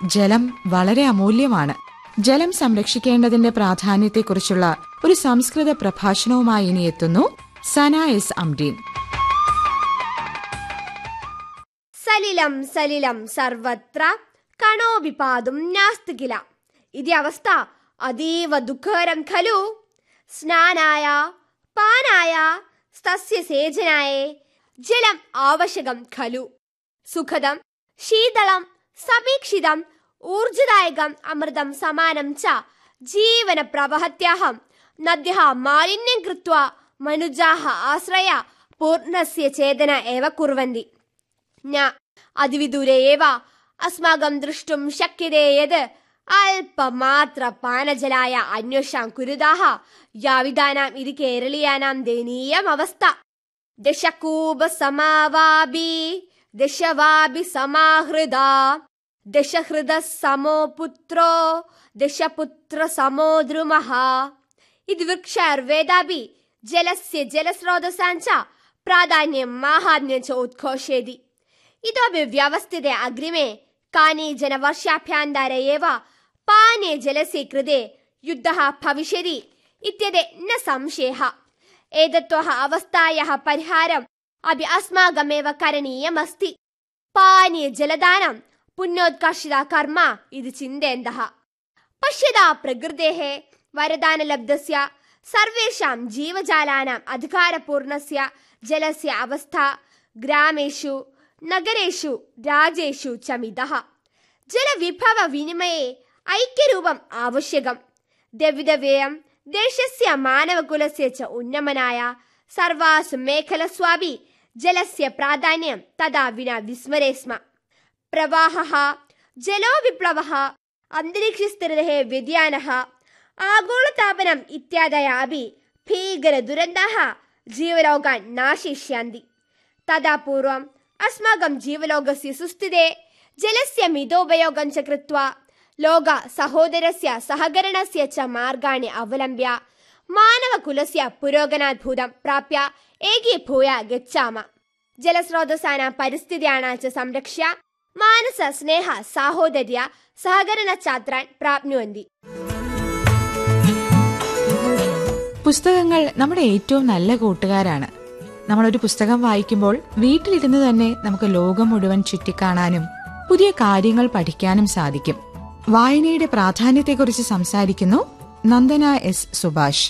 ജലം വളരെ അമൂല്യമാണ് ജലം സംരക്ഷിക്കേണ്ടതിന്റെ പ്രാധാന്യത്തെക്കുറിച്ചുള്ള ഒരു സംസ്കൃത പ്രഭാഷണവുമായി ഇനി എത്തുന്നു സന എസ് അംഡീൻ സലിലം സലിലം സർവത്ര കണോപി പാതും നാസ്തി കില ഇതി അവസ്ഥ അതീവ ദുഃഖകരം ഖലു സ്നാനായ പാനായ സസ്യസേചനായ ജലം ആവശ്യകം ഖലു സുഖദം ശീതളം സമീക്ഷിതം ഊർജദായകം അമൃതം സമാനം ച ജീവന പ്രവഹത്യാഹം നദ്യഃ മാലിന്യം കൃത്വ മനുജാഹ ആശ്രയ പൂർണ്ണസ്യ ചേതന ഏവ കുർവന്തി ന അതിവിദൂരെ ഏവ അസ്മാകം ദൃഷ്ടും ശക്യതേ യത് അല്പമാത്ര പാനജലായ അന്വേഷാം കുരുതാഹ യാവിധാനാം ഇത് കേരളീയാനാം ദയനീയം അവസ്ഥ ദശകൂപ സമാവാബി ദശവാബി സമാഹൃദ ദശഹൃദ സമോ പുത്രോ ദശപുത്ര സമോ ദ്രുമഃ ഇത് വൃക്ഷാർവേദാപി ജലസ്യ ജലസ്രോതസാഞ്ച പ്രാധാന്യം മാഹാത്മ്യം ച ഉദ്ഘോഷേതി ഇതോപി വ്യവസ്ഥിതെ അഗ്രിമേ കാനിചന വർഷാഭ്യന്തര ഏവ പാനീയ ജലസ്യ കൃതെ യുദ്ധः ഭവിഷ്യതി ഇത്യതെ ന സംശയः एतत्त्वः अवस्थायाः परिहारम् अपि अस्माकमेव करणीयमस्ति पानीयजलदानं पुण्योत्कर्षिता कर्म इति चिन्तयन्तः पश्यता प्रकृतेः वरदानलब्धस्य सर्वेषां जीवजालानाम् अधिकारपूर्णस्य जलस्य अवस्था ग्रामेषु नगरेषु राज्येषु च मितः जलविभवविनिमये ऐक्यरूपम् आवश्यकम् द्रविडव्ययम् देशस्य मानवकुलस्य च उन्नमनाय सर्वासु മേഖലസ്വാപി ജലസ്യ പ്രാധാന്യം തഥാ വിന വിസ്മരേ സ്മ പ്രവാഹः ജലോ വിപ്ലവः അന്തരീക്ഷസ്ഥിരതः വ്യതിയാനः ആഗോളതാപനം ഇത്യാദയ അപി ഭീകരദുരന്താः ജീവലോകാन् നാശയിष्यन्ति तदा पूर्वम् अस्माकं जीवलोकस्य सुस्थिते जलस्य मितोपयोगं च कृत्वा ലോക സഹോദരസ്യ സഹകരണസ്യ ച മാർഗാണി അവലംബ്യ മാനവകുലസ്യ പുരോഗനാത്ഭുതം പ്രാപ്യ ഏകീഭൂയ ഗച്ഛാമ ജലസ്രോതസാന പരിസ്ഥിതിയാണ് ച സംരക്ഷ്യ മാനസ സ്നേഹ സാഹോദര്യ സഹകരണ ഛാത്രാൻ പ്രാപ്നുവന്തി പുസ്തകങ്ങൾ നമ്മുടെ ഏറ്റവും നല്ല കൂട്ടുകാരാണ് നമ്മളൊരു പുസ്തകം വായിക്കുമ്പോൾ വീട്ടിലിരുന്ന് തന്നെ നമുക്ക് ലോകം മുഴുവൻ ചുറ്റിക്കാണാനും പുതിയ കാര്യങ്ങൾ പഠിക്കാനും സാധിക്കും വായനയുടെ പ്രാധാന്യത്തെക്കുറിച്ച് സംസാരിക്കുന്നു നന്ദന എസ് സുഭാഷ്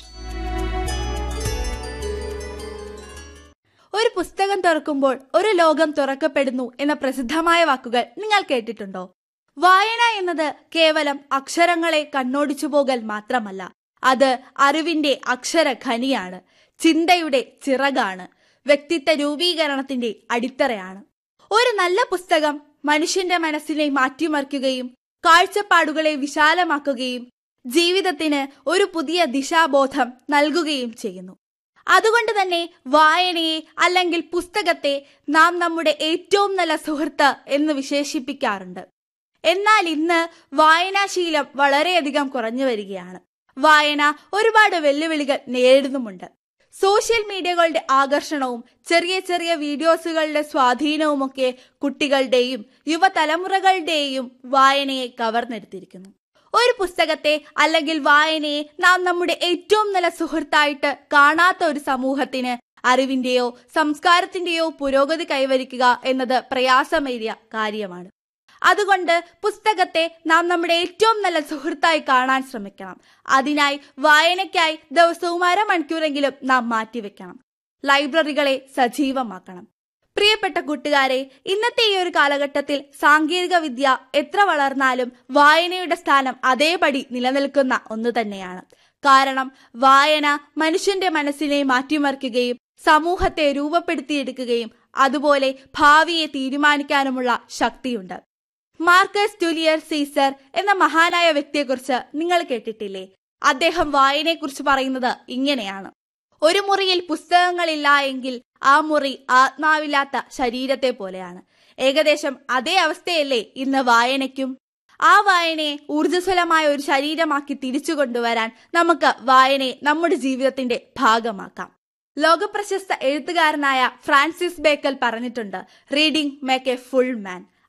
ഒരു പുസ്തകം തുറക്കുമ്പോൾ ഒരു ലോകം തുറക്കപ്പെടുന്നു എന്ന പ്രസിദ്ധമായ വാക്കുകൾ നിങ്ങൾ കേട്ടിട്ടുണ്ടോ വായന എന്നത് കേവലം അക്ഷരങ്ങളെ കണ്ണോടിച്ചു പോകൽ മാത്രമല്ല അത് അറിവിന്റെ അക്ഷരഖനിയാണ് ചിന്തയുടെ ചിറകാണ് വ്യക്തിത്വ രൂപീകരണത്തിന്റെ അടിത്തറയാണ് ഒരു നല്ല പുസ്തകം മനുഷ്യന്റെ മനസ്സിനെ മാറ്റിമറിക്കുകയും കാഴ്ചപ്പാടുകളെ വിശാലമാക്കുകയും ജീവിതത്തിന് ഒരു പുതിയ ദിശാബോധം നൽകുകയും ചെയ്യുന്നു അതുകൊണ്ട് തന്നെ വായനയെ അല്ലെങ്കിൽ പുസ്തകത്തെ നാം നമ്മുടെ ഏറ്റവും നല്ല സുഹൃത്ത് എന്ന് വിശേഷിപ്പിക്കാറുണ്ട് എന്നാൽ ഇന്ന് വായനാശീലം വളരെയധികം കുറഞ്ഞു വരികയാണ് വായന ഒരുപാട് വെല്ലുവിളികൾ നേരിടുന്നുമുണ്ട് സോഷ്യൽ മീഡിയകളുടെ ആകർഷണവും ചെറിയ ചെറിയ വീഡിയോസുകളുടെ സ്വാധീനവുമൊക്കെ കുട്ടികളുടെയും യുവതലമുറകളുടെയും വായനയെ കവർന്നെടുത്തിരിക്കുന്നു ഒരു പുസ്തകത്തെ അല്ലെങ്കിൽ വായനയെ നാം നമ്മുടെ ഏറ്റവും നല്ല സുഹൃത്തായിട്ട് കാണാത്ത ഒരു സമൂഹത്തിന് അറിവിന്റെയോ സംസ്കാരത്തിന്റെയോ പുരോഗതി കൈവരിക്കുക എന്നത് പ്രയാസമേറിയ കാര്യമാണ് അതുകൊണ്ട് പുസ്തകത്തെ നാം നമ്മുടെ ഏറ്റവും നല്ല സുഹൃത്തായി കാണാൻ ശ്രമിക്കണം അതിനായി വായനയ്ക്കായി ദിവസവും അരമണിക്കൂറെങ്കിലും നാം മാറ്റിവെക്കണം ലൈബ്രറികളെ സജീവമാക്കണം പ്രിയപ്പെട്ട കൂട്ടുകാരെ ഇന്നത്തെ ഈ ഒരു കാലഘട്ടത്തിൽ സാങ്കേതിക വിദ്യ എത്ര വളർന്നാലും വായനയുടെ സ്ഥാനം അതേപടി നിലനിൽക്കുന്ന ഒന്ന് തന്നെയാണ് കാരണം വായന മനുഷ്യന്റെ മനസ്സിനെ മാറ്റിമറിക്കുകയും സമൂഹത്തെ രൂപപ്പെടുത്തിയെടുക്കുകയും അതുപോലെ ഭാവിയെ തീരുമാനിക്കാനുമുള്ള ശക്തിയുണ്ട് മാർക്കസ് ജൂലിയർ സീസർ എന്ന മഹാനായ വ്യക്തിയെക്കുറിച്ച് നിങ്ങൾ കേട്ടിട്ടില്ലേ അദ്ദേഹം വായനയെക്കുറിച്ച് പറയുന്നത് ഇങ്ങനെയാണ് ഒരു മുറിയിൽ പുസ്തകങ്ങളില്ല എങ്കിൽ ആ മുറി ആത്മാവില്ലാത്ത ശരീരത്തെ പോലെയാണ് ഏകദേശം അതേ അവസ്ഥയല്ലേ ഇന്ന് വായനയ്ക്കും ആ വായനയെ ഊർജ്ജസ്വലമായ ഒരു ശരീരമാക്കി തിരിച്ചു കൊണ്ടുവരാൻ നമുക്ക് വായനയെ നമ്മുടെ ജീവിതത്തിന്റെ ഭാഗമാക്കാം ലോകപ്രശസ്ത എഴുത്തുകാരനായ ഫ്രാൻസിസ് ബേക്കൽ പറഞ്ഞിട്ടുണ്ട് reading make a full man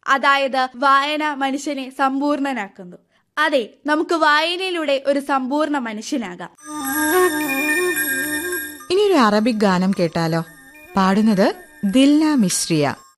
അതായത് വായന മനുഷ്യനെ സമ്പൂർണനാക്കുന്നു അതെ നമുക്ക് വായനയിലൂടെ ഒരു സമ്പൂർണ്ണ മനുഷ്യനാകാം ഇനിയൊരു അറബിക് ഗാനം കേട്ടാലോ പാടുന്നത് ദിൽന മിശ്രിയ